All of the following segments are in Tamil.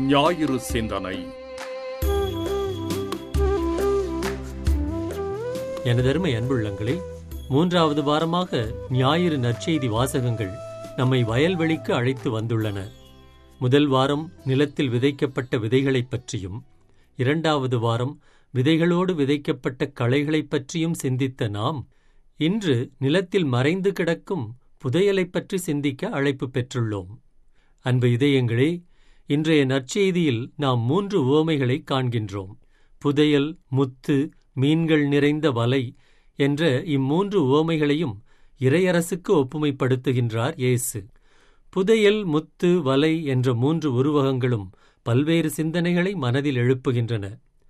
ஞாயிறு சிந்தனை எனதருமை அன்புள்ளங்களே மூன்றாவது வாரமாக ஞாயிறு நற்செய்தி வாசகங்கள் நம்மை வயல்வெளிக்கு அழைத்து வந்துள்ளன முதல் வாரம் நிலத்தில் விதைக்கப்பட்ட விதைகளைப் பற்றியும் இரண்டாவது வாரம் விதைகளோடு விதைக்கப்பட்ட களைகளைப் பற்றியும் சிந்தித்த நாம் இன்று நிலத்தில் மறைந்து கிடக்கும் புதையலைப் பற்றி சிந்திக்க அழைப்பு பெற்றுள்ளோம் அன்பு இதயங்களே இன்றைய நற்செய்தியில் நாம் மூன்று உவமைகளை காண்கின்றோம் புதையல் முத்து மீன்கள் நிறைந்த வலை என்ற இம்மூன்று உவமைகளையும் இறையரசுக்கு ஒப்புமைப்படுத்துகின்றார் இயேசு புதையல் முத்து வலை என்ற மூன்று உருவகங்களும் பல்வேறு சிந்தனைகளை மனதில் எழுப்புகின்றன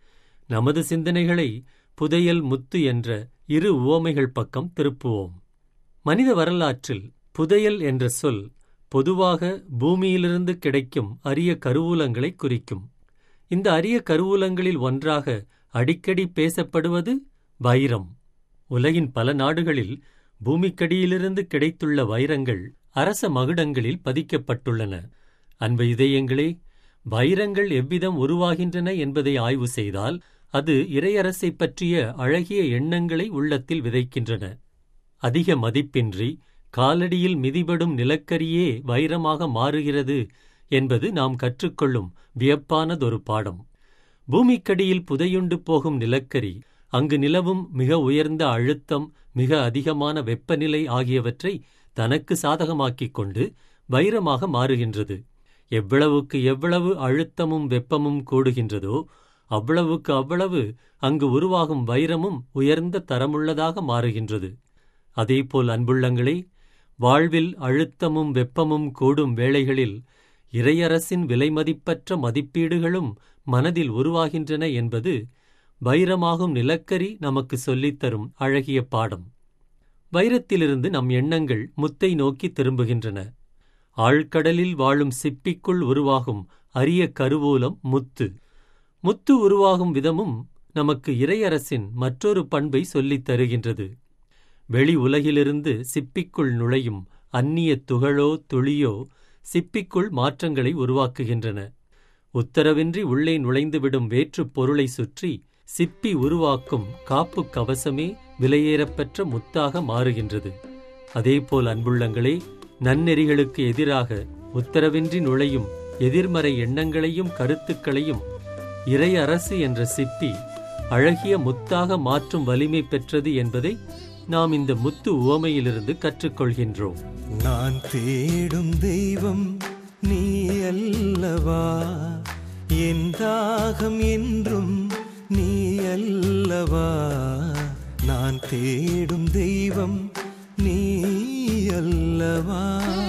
நமது சிந்தனைகளை புதையல் முத்து என்ற இரு உவமைகள் பக்கம் திருப்புவோம் மனித வரலாற்றில் புதையல் என்ற சொல் பொதுவாக பூமியிலிருந்து கிடைக்கும் அரிய கருவூலங்களை குறிக்கும் இந்த அரிய கருவூலங்களில் ஒன்றாக அடிக்கடி பேசப்படுவது வைரம் உலகின் பல நாடுகளில் பூமிக்கடியிலிருந்து கிடைத்துள்ள வைரங்கள் அரச மகுடங்களில் பதிக்கப்பட்டுள்ளன அன்பு இதயங்களே வைரங்கள் எவ்விதம் உருவாகின்றன என்பதை ஆய்வு செய்தால் அது இறையரசைப் பற்றிய அழகிய எண்ணங்களை உள்ளத்தில் விதைக்கின்றன அதிக மதிப்பின்றி காலடியில் மிதிபடும் நிலக்கரியே வைரமாக மாறுகிறது என்பது நாம் கற்றுக்கொள்ளும் வியப்பானதொரு பாடம் பூமிக்கடியில் புதையுண்டு போகும் நிலக்கரி அங்கு நிலவும் மிக உயர்ந்த அழுத்தம் மிக அதிகமான வெப்பநிலை ஆகியவற்றை தனக்கு சாதகமாக்கிக் கொண்டு வைரமாக மாறுகின்றது எவ்வளவுக்கு எவ்வளவு அழுத்தமும் வெப்பமும் கூடுகின்றதோ அவ்வளவுக்கு அவ்வளவு அங்கு உருவாகும் வைரமும் உயர்ந்த தரமுள்ளதாக மாறுகின்றது அதேபோல் அன்புள்ளங்களே வாழ்வில் அழுத்தமும் வெப்பமும் கூடும் வேளைகளில் இறையரசின் விலைமதிப்பற்ற மதிப்பீடுகளும் மனதில் உருவாகின்றன என்பது வைரமாகும் நிலக்கரி நமக்கு சொல்லித்தரும் அழகிய பாடம் வைரத்திலிருந்து நம் எண்ணங்கள் முத்தை நோக்கி திரும்புகின்றன ஆழ்கடலில் வாழும் சிப்பிக்குள் உருவாகும் அரிய கருவூலம் முத்து முத்து உருவாகும் விதமும் நமக்கு இறையரசின் மற்றொரு பண்பை சொல்லித் தருகின்றது வெளி உலகிலிருந்து சிப்பிக்குள் நுழையும் அந்நிய துகளோ துளியோ சிப்பிக்குள் மாற்றங்களை உருவாக்குகின்றன உத்தரவின்றி உள்ளே நுழைந்துவிடும் வேற்றுப் பொருளை சுற்றி சிப்பி உருவாக்கும் காப்பு கவசமே விலையேறப்பெற்ற முத்தாக மாறுகின்றது அதேபோல் அன்புள்ளங்களே நன்னெறிகளுக்கு எதிராக உத்தரவின்றி நுழையும் எதிர்மறை எண்ணங்களையும் கருத்துக்களையும் இறை அரசு என்ற சிப்பி அழகிய முத்தாக மாற்றும் வலிமை பெற்றது என்பதை நாம் இந்த முத்து உவமையிலிருந்து கற்றுக்கொள்கின்றோம் நான் தேடும் தெய்வம் நீ அல்லவா என் தாகம் என்றும் நீ அல்லவா நான் தேடும் தெய்வம் நீ அல்லவா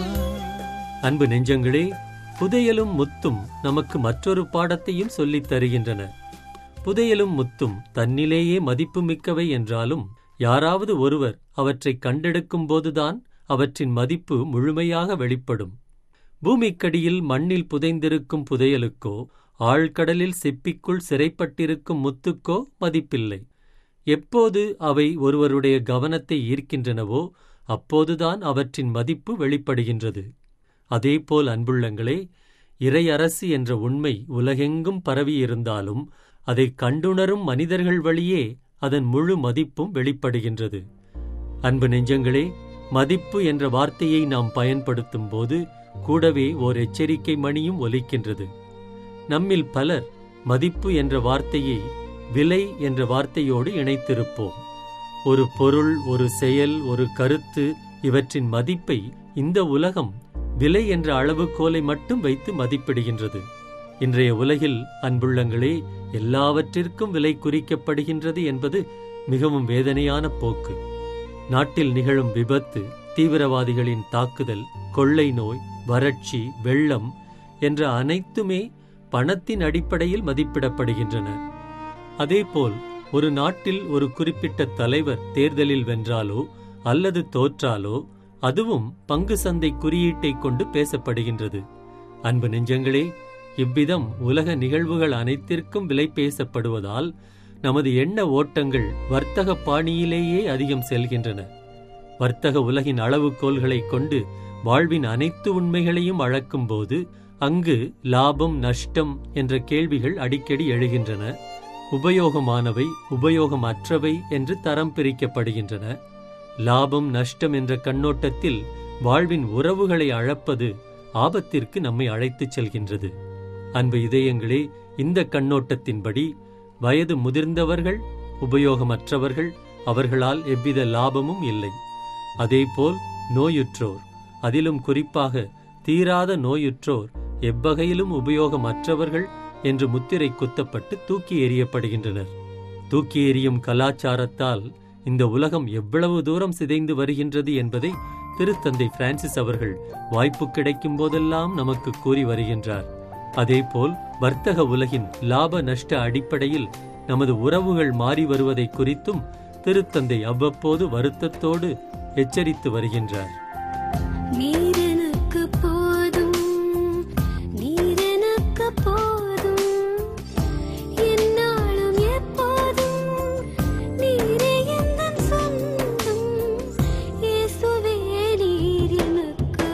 அன்பு நெஞ்சங்களே புதையலும் முத்தும் நமக்கு மற்றொரு பாடத்தையும் சொல்லித் தருகின்றன புதையலும் முத்தும் தன்னிலேயே மதிப்புமிக்கவை என்றாலும் யாராவது ஒருவர் அவற்றை கண்டெடுக்கும் போதுதான் அவற்றின் மதிப்பு முழுமையாக வெளிப்படும் பூமிக்கடியில் மண்ணில் புதைந்திருக்கும் புதையலுக்கோ ஆழ்கடலில் சிப்பிக்குள் சிறைப்பட்டிருக்கும் முத்துக்கோ மதிப்பில்லை எப்போது அவை ஒருவருடைய கவனத்தை ஈர்க்கின்றனவோ அப்போதுதான் அவற்றின் மதிப்பு வெளிப்படுகின்றது அதேபோல் அன்புள்ளங்களே இறையரசு என்ற உண்மை உலகெங்கும் பரவியிருந்தாலும் அதை கண்டுணரும் மனிதர்கள் வழியே அதன் முழு மதிப்பும் வெளிப்படுகின்றது அன்பு நெஞ்சங்களே மதிப்பு என்ற வார்த்தையை நாம் பயன்படுத்தும் போது கூடவே ஓர் எச்சரிக்கை மணியும் ஒலிக்கின்றது நம்மில் பலர் மதிப்பு என்ற வார்த்தையை விலை என்ற வார்த்தையோடு இணைத்திருப்போம் ஒரு பொருள் ஒரு செயல் ஒரு கருத்து இவற்றின் மதிப்பை இந்த உலகம் விலை என்ற அளவுகோலை மட்டும் வைத்து மதிப்பிடுகின்றது இன்றைய உலகில் அன்புள்ளங்களே எல்லாவற்றிற்கும் விலை குறிக்கப்படுகின்றது என்பது மிகவும் வேதனையான போக்கு நாட்டில் நிகழும் விபத்து தீவிரவாதிகளின் தாக்குதல் கொள்ளை நோய் வறட்சி வெள்ளம் என்ற அனைத்துமே பணத்தின் அடிப்படையில் மதிப்பிடப்படுகின்றன அதேபோல் ஒரு நாட்டில் ஒரு குறிப்பிட்ட தலைவர் தேர்தலில் வென்றாலோ அல்லது தோற்றாலோ அதுவும் பங்கு சந்தை குறியீட்டை கொண்டு பேசப்படுகின்றது அன்பு நெஞ்சங்களே இவ்விதம் உலக நிகழ்வுகள் அனைத்திற்கும் விலை பேசப்படுவதால் நமது எண்ண ஓட்டங்கள் வர்த்தக பாணியிலேயே அதிகம் செல்கின்றன வர்த்தக உலகின் அளவுகோல்களைக் கொண்டு வாழ்வின் அனைத்து உண்மைகளையும் அளக்கும்போது அங்கு லாபம் நஷ்டம் என்ற கேள்விகள் அடிக்கடி எழுகின்றன உபயோகமானவை உபயோகமற்றவை என்று தரம் பிரிக்கப்படுகின்றன லாபம் நஷ்டம் என்ற கண்ணோட்டத்தில் வாழ்வின் உறவுகளை அழப்பது ஆபத்திற்கு நம்மை அழைத்துச் செல்கின்றது அன்பு இதயங்களே இந்த கண்ணோட்டத்தின்படி வயது முதிர்ந்தவர்கள் உபயோகமற்றவர்கள் அவர்களால் எவ்வித லாபமும் இல்லை அதேபோல் நோயுற்றோர் அதிலும் குறிப்பாக தீராத நோயுற்றோர் எவ்வகையிலும் உபயோகமற்றவர்கள் என்று முத்திரை குத்தப்பட்டு தூக்கி எறியப்படுகின்றனர் தூக்கி எறியும் கலாச்சாரத்தால் இந்த உலகம் எவ்வளவு தூரம் சிதைந்து வருகின்றது என்பதை திருத்தந்தை பிரான்சிஸ் அவர்கள் வாய்ப்பு கிடைக்கும் போதெல்லாம் நமக்கு கூறி வருகின்றார் அதேபோல் வர்த்தக உலகின் லாப நஷ்ட அடிப்படையில் நமது உறவுகள் மாறி வருவதை குறித்தும் திருத்தந்தை அவ்வப்போது வருத்தத்தோடு எச்சரித்து வருகின்றார் நீரெனக்கு போதும் நீரெனக்கு போதும் என்னாலும் எப்போதும் நீரே எந்தன் சொந்தம் இயேசுவே நீர் எனக்கு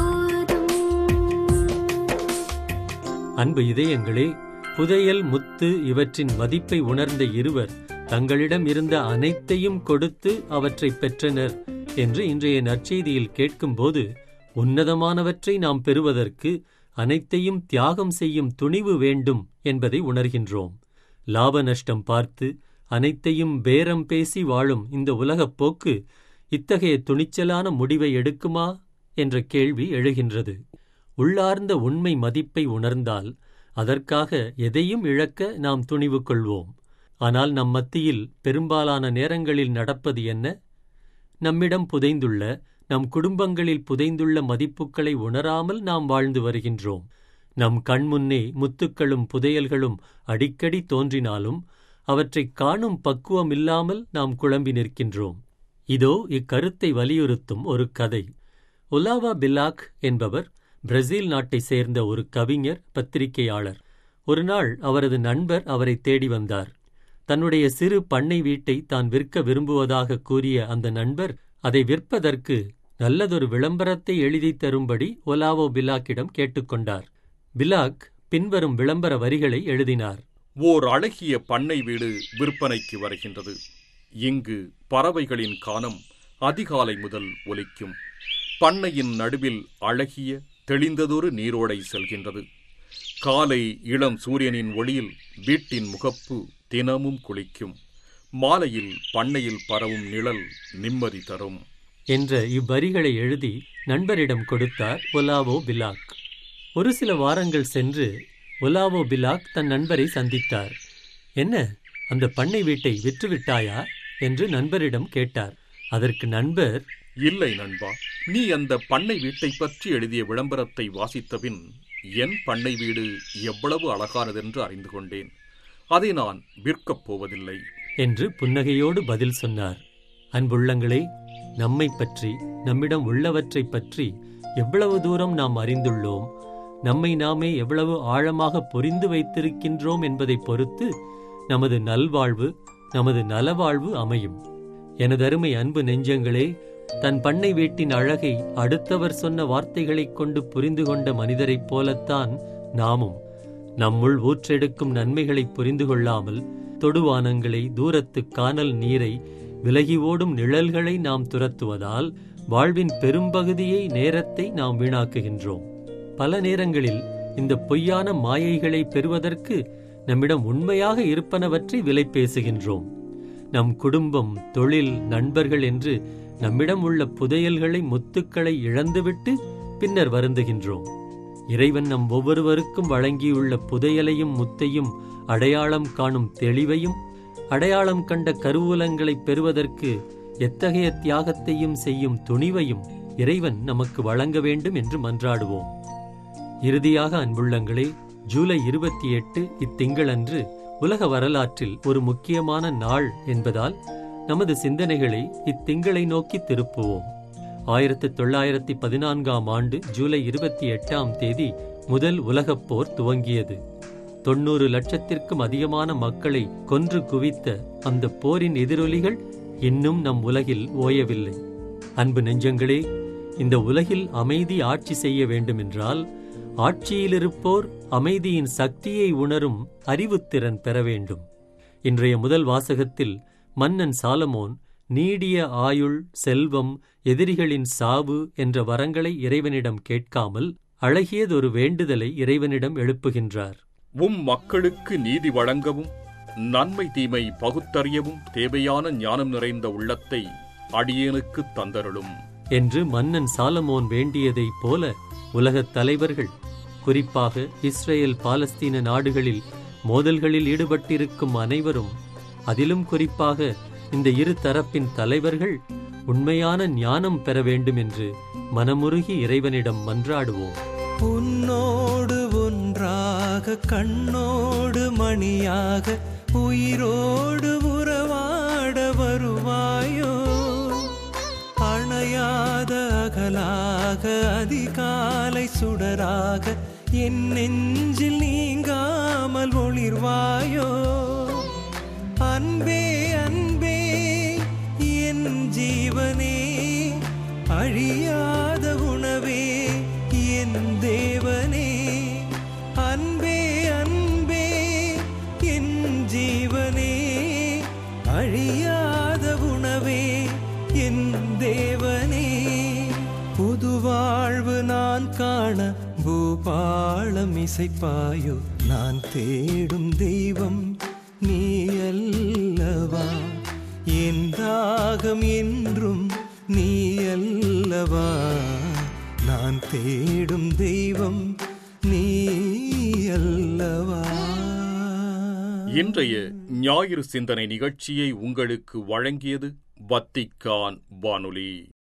போதும் அன்பு இதயங்களே புதையல் முத்து இவற்றின் மதிப்பை உணர்ந்த இருவர் தங்களிடம் இருந்த அனைத்தையும் கொடுத்து அவற்றை பெற்றனர் என்று இன்றைய நற்செய்தியில் கேட்கும்போது உன்னதமானவற்றை நாம் பெறுவதற்கு அனைத்தையும் தியாகம் செய்யும் துணிவு வேண்டும் என்பதை உணர்கின்றோம் லாப நஷ்டம் பார்த்து அனைத்தையும் பேரம் பேசி வாழும் இந்த உலகப் போக்கு இத்தகைய துணிச்சலான முடிவை எடுக்குமா என்ற கேள்வி எழுகின்றது உள்ளார்ந்த உண்மை மதிப்பை உணர்ந்தால் அதற்காக எதையும் இழக்க நாம் துணிவு கொள்வோம் ஆனால் நம் மத்தியில் பெரும்பாலான நேரங்களில் நடப்பது என்ன நம்மிடம் புதைந்துள்ள நம் குடும்பங்களில் புதைந்துள்ள மதிப்புகளை உணராமல் நாம் வாழ்ந்து வருகின்றோம் நம் கண்முன்னே முத்துக்களும் புதையல்களும் அடிக்கடி தோன்றினாலும் அவற்றைக் காணும் பக்குவம் இல்லாமல் நாம் குழம்பி நிற்கின்றோம் இதோ இக்கருத்தை வலியுறுத்தும் ஒரு கதை ஒலாவா பில்லாக் என்பவர் பிரேசில் நாட்டைச் சேர்ந்த ஒரு கவிஞர் பத்திரிகையாளர் ஒருநாள் அவரது நண்பர் அவரை தேடி வந்தார் தன்னுடைய சிறு பண்ணை வீட்டை தான் விற்க விரும்புவதாக கூறிய அந்த நண்பர் அதை விற்பதற்கு நல்லதொரு விளம்பரத்தை எழுதித் தரும்படி ஒலாவோ பிலாக்கிடம் கேட்டுக்கொண்டார் பிலாக் பின்வரும் விளம்பர வரிகளை எழுதினார் ஓர் அழகிய பண்ணை வீடு விற்பனைக்கு வருகின்றது இங்கு பறவைகளின் கானம் அதிகாலை முதல் ஒலிக்கும் பண்ணையின் நடுவில் அழகிய தெளிந்ததொரு நீரோடை செல்கின்றது காலை இளம் சூரியனின் ஒளியில் வீட்டின் முகப்பு தினமும் குளிக்கும் மாலையில் பண்ணையில் பரவும் நிழல் நிம்மதி தரும் என்ற இவ்வரிகளை எழுதி நண்பரிடம் கொடுத்தார் ஒலாவோ பிலாக் ஒரு சில வாரங்கள் சென்று ஒலாவோ பிலாக் தன் நண்பரை சந்தித்தார் என்ன அந்த பண்ணை வீட்டை விற்றுவிட்டாயா என்று நண்பரிடம் கேட்டார் அதற்கு நண்பர் இல்லை நண்பா நீ அந்த பண்ணை வீட்டை பற்றி எழுதிய விளம்பரத்தை வாசித்தபின் என் பண்ணை வீடு எவ்வளவு அழகானதென்று அறிந்து கொண்டேன் அதை நான் விற்கப் போவதில்லை என்று புன்னகையோடு பதில் சொன்னார் அன்புள்ளங்களே நம்மைப் பற்றி நம்மிடம் உள்ளவற்றைப் பற்றி எவ்வளவு தூரம் நாம் அறிந்துள்ளோம் நம்மை நாமே எவ்வளவு ஆழமாக புரிந்து வைத்திருக்கின்றோம் என்பதைப் பொறுத்து நமது நல்வாழ்வு நமது நலவாழ்வு அமையும் எனதருமை அன்பு நெஞ்சங்களே தன் பண்ணை வீட்டின் அழகை அடுத்தவர் சொன்ன வார்த்தைகளைக் கொண்டு புரிந்து கொண்ட மனிதரைப் போலத்தான் நாமும் நம்முள் ஊற்றெடுக்கும் நன்மைகளை புரிந்து கொள்ளாமல் தொடுவானங்களை தூரத்து கானல் நீரை விலகி ஓடும் நிழல்களை நாம் துரத்துவதால் வாழ்வின் பெரும்பகுதியை நேரத்தை நாம் வீணாக்குகின்றோம் பல நேரங்களில் இந்த பொய்யான மாயைகளை பெறுவதற்கு நம்மிடம் உண்மையாக இருப்பனவற்றை விலை பேசுகின்றோம் நம் குடும்பம் தொழில் நண்பர்கள் என்று நம்மிடம் உள்ள புதையல்களை முத்துக்களை இழந்துவிட்டு பின்னர் வருந்துகின்றோம் இறைவன் நம் ஒவ்வொருவருக்கும் வழங்கியுள்ள புதையலையும் முத்தையும் அடையாளம் காணும் தெளிவையும் அடையாளம் கண்ட கருவூலங்களைப் பெறுவதற்கு எத்தகைய தியாகத்தையும் செய்யும் துணிவையும் இறைவன் நமக்கு வழங்க வேண்டும் என்று மன்றாடுவோம் இறுதியாக அன்புள்ளங்களே ஜூலை இருபத்தி எட்டு இத்திங்களன்று உலக வரலாற்றில் ஒரு முக்கியமான நாள் என்பதால் நமது சிந்தனைகளை இத்திங்களை நோக்கி திருப்புவோம் ஆயிரத்து தொள்ளாயிரத்தி பதினான்காம் ஆண்டு ஜூலை இருபத்தி எட்டாம் தேதி முதல் உலகப் போர் துவங்கியது தொண்ணூறு லட்சத்திற்கும் அதிகமான மக்களை கொன்று குவித்த அந்த போரின் எதிரொலிகள் இன்னும் நம் உலகில் ஓயவில்லை அன்பு நெஞ்சங்களே இந்த உலகில் அமைதி ஆட்சி செய்ய வேண்டுமென்றால் ஆட்சியிலிருப்போர் அமைதியின் சக்தியை உணரும் அறிவுத்திறன் பெற வேண்டும் இன்றைய முதல் வாசகத்தில் மன்னன் சாலமோன் நீடிய ஆயுள் செல்வம் எதிரிகளின் சாவு என்ற வரங்களை இறைவனிடம் கேட்காமல் அழகியதொரு வேண்டுதலை இறைவனிடம் எழுப்புகின்றார் உம் மக்களுக்கு நீதி வழங்கவும் நன்மை தீமை பகுத்தறியவும் தேவையான ஞானம் நிறைந்த உள்ளத்தை அடியேனுக்கு தந்தருளும் என்று மன்னன் சாலமோன் வேண்டியதைப் போல உலகத் தலைவர்கள் குறிப்பாக இஸ்ரேல் பாலஸ்தீன நாடுகளில் மோதல்களில் ஈடுபட்டிருக்கும் அனைவரும் அதிலும் குறிப்பாக இந்த இரு தரப்பின் தலைவர்கள் உண்மையான ஞானம் பெற வேண்டும் என்று மனமுருகி இறைவனிடம் மன்றாடுவோம் உன்னோடு ஒன்றாக கண்ணோடு மணியாக உயிரோடு உறவாட வருவாயோ அணையாத அகலாக அதிகாலை சுடராக என் நெஞ்சில் நீங்காமல் ஒளிர்வாயோ அன்பே அன்பே என் ஜீவனே அழியாத உணவே என் தேவனே அன்பே அன்பே என் ஜீவனே அழியாத உணவே என் தேவனே புது வாழ்வு நான் காண பூபாளம் இசைப்பாயோ நான் தேடும் தெய்வம் நீ அல்லவா என் தாகம் என்றும் நீ அல்லவா நான் தேடும் தெய்வம் நீ அல்லவா இன்றைய ஞாயிறு சிந்தனை நிகழ்ச்சியை உங்களுக்கு வழங்கியது வத்திக்கான் வானொலி